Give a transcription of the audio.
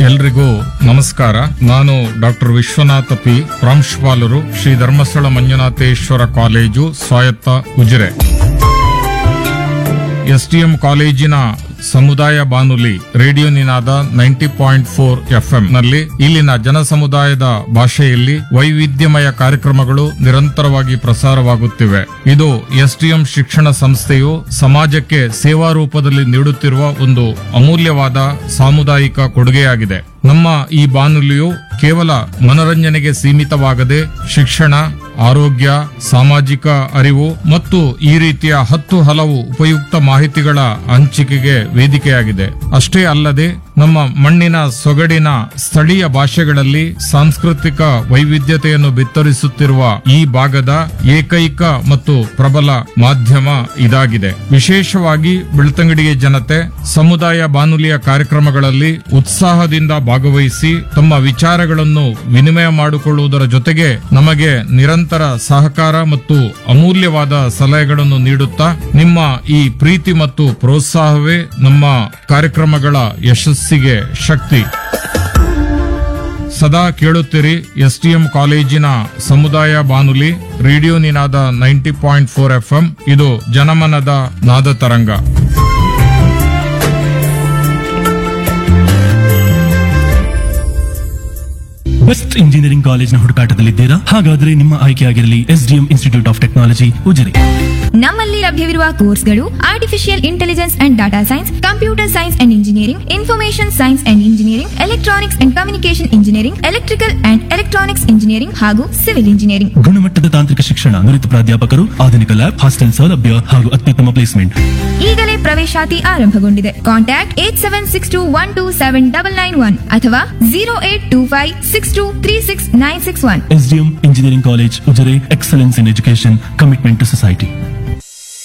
ಎಲ್ರಿಗೂ ನಮಸ್ಕಾರ ನಾನು ಡಾಕ್ಟರ್ ವಿಶ್ವನಾಥ ಪಿ ಪ್ರಾಂಶುಪಾಲರು ಶ್ರೀ ಧರ್ಮಸ್ಥಳ ಮಂಜುನಾಥೇಶ್ವರ ಕಾಲೇಜು ಸ್ವಾಯತ್ತ ಉಜಿರೆ ಎಸ್ಟಿಎಂ ಕಾಲೇಜಿನ ಸಮುದಾಯ ಬಾನುಲಿ radio Ninada ninety point four FM ನಲ್ಲಿ ಇಲ್ಲಿನ ಜನ ಸಮುದಾಯದ ಭಾಷೆಯಲ್ಲಿ ವೈವಿಧ್ಯಮಯ ಕಾರ್ಯಕ್ರಮಗಳು ನಿರಂತರವಾಗಿ ಪ್ರಸಾರವಾಗುತ್ತಿವೆ ಇದು ಎಸ್ಟಿಎಂ ಶಿಕ್ಷಣ ಸಂಸ್ಥೆಯು ಸಮಾಜಕ್ಕೆ ಸೇವಾ ರೂಪದಲ್ಲಿ ನೀಡುತ್ತಿರುವ ಒಂದು ಅಮೂಲ್ಯವಾದ ಸಾಮುದಾಯಿಕ ಕೊಡುಗೆಯಾಗಿದೆ ನಮ್ಮ ಈ ಬಾನುಲಿಯು ಕೇವಲ ಮನರಂಜನೆಗೆ ಸೀಮಿತವಾಗದೆ ಶಿಕ್ಷಣ ಆರೋಗ್ಯ ಸಾಮಾಜಿಕ ಅರಿವು ಮತ್ತು ಈ ರೀತಿಯ ಹತ್ತು ಹಲವು ಉಪಯುಕ್ತ ಮಾಹಿತಿಗಳ ಹಂಚಿಕೆಗೆ ವೇದಿಕೆಯಾಗಿದೆ ಅಷ್ಟೇ ಅಲ್ಲದೆ ನಮ್ಮ ಮಣ್ಣಿನ ಸೊಗಡಿನ ಸ್ಥಳೀಯ ಭಾಷೆಗಳಲ್ಲಿ ಸಾಂಸ್ಕೃತಿಕ ವೈವಿಧ್ಯತೆಯನ್ನು ಬಿತ್ತರಿಸುತ್ತಿರುವ ಈ ಭಾಗದ ಏಕೈಕ ಮತ್ತು ಪ್ರಬಲ ಮಾಧ್ಯಮ ಇದಾಗಿದೆ ವಿಶೇಷವಾಗಿ ಬೆಳ್ತಂಗಡಿಯ ಜನತೆ ಸಮುದಾಯ ಬಾನುಲಿಯ ಕಾರ್ಯಕ್ರಮಗಳಲ್ಲಿ ಉತ್ಸಾಹದಿಂದ ಭಾಗವಹಿಸಿ ತಮ್ಮ ವಿಚಾರಗಳನ್ನು ವಿನಿಮಯ ಮಾಡಿಕೊಳ್ಳುವುದರ ಜೊತೆಗೆ ನಮಗೆ ನಿರಂತರ ಸಹಕಾರ ಮತ್ತು ಅಮೂಲ್ಯವಾದ ಸಲಹೆಗಳನ್ನು ನೀಡುತ್ತಾ ನಿಮ್ಮ ಈ ಪ್ರೀತಿ ಮತ್ತು ಪ್ರೋತ್ಸಾಹವೇ ನಮ್ಮ ಕಾರ್ಯಕ್ರಮಗಳ ಯಶಸ್ಸಿಗೆ ಶಕ್ತಿ ಸದಾ ಕೇಳುತ್ತೀರಿ ಎಸ್ಟಿಎಂ ಕಾಲೇಜಿನ ಸಮುದಾಯ ಬಾನುಲಿ radio Ninada ninety point four FM ಇದು ಜನಮನದ ನಾದ ತರಂಗ ಬೆಸ್ಟ್ ಇಂಜಿನಿಯರಿಂಗ್ ಕಾಲೇಜ್ನ ಹುಡುಕಾಟದಲ್ಲಿದ್ದೀರಾ ಹಾಗಾದ್ರೆ ನಿಮ್ಮ ಆಯ್ಕೆಯಾಗಿರಲಿ SDM institute of technology Ujire ನಮ್ಮಲ್ಲಿ ಲಭ್ಯವಿರುವ ಕೋರ್ಸ್ಗಳು artificial intelligence and data science computer science and engineering information science and engineering electronics and communication engineering electrical and electronics engineering ಹಾಗೂ ಸಿವಿಲ್ ಇಂಜಿನಿಯರಿಂಗ್ ಗುಣಮಟ್ಟದ ತಾಂತ್ರಿಕ ಶಿಕ್ಷಣ ನುರಿತ ಪ್ರಾಧ್ಯಾಪಕರು ಆಧುನಿಕ ಲ್ಯಾಬ್ ಹಾಸ್ಟೆಲ್ ಸೌಲಭ್ಯ ಹಾಗೂ ಅತ್ಯುತ್ತಮ ಪ್ಲೇಸ್ಮೆಂಟ್ ಈಗಲೇ ಪ್ರವೇಶಾತಿ ಆರಂಭಗೊಂಡಿದೆ contact eight seven six two one two seven double nine one ಅಥವಾ zero eight two five six two three six nine six one SDM engineering college Ujire excellence in education commitment to society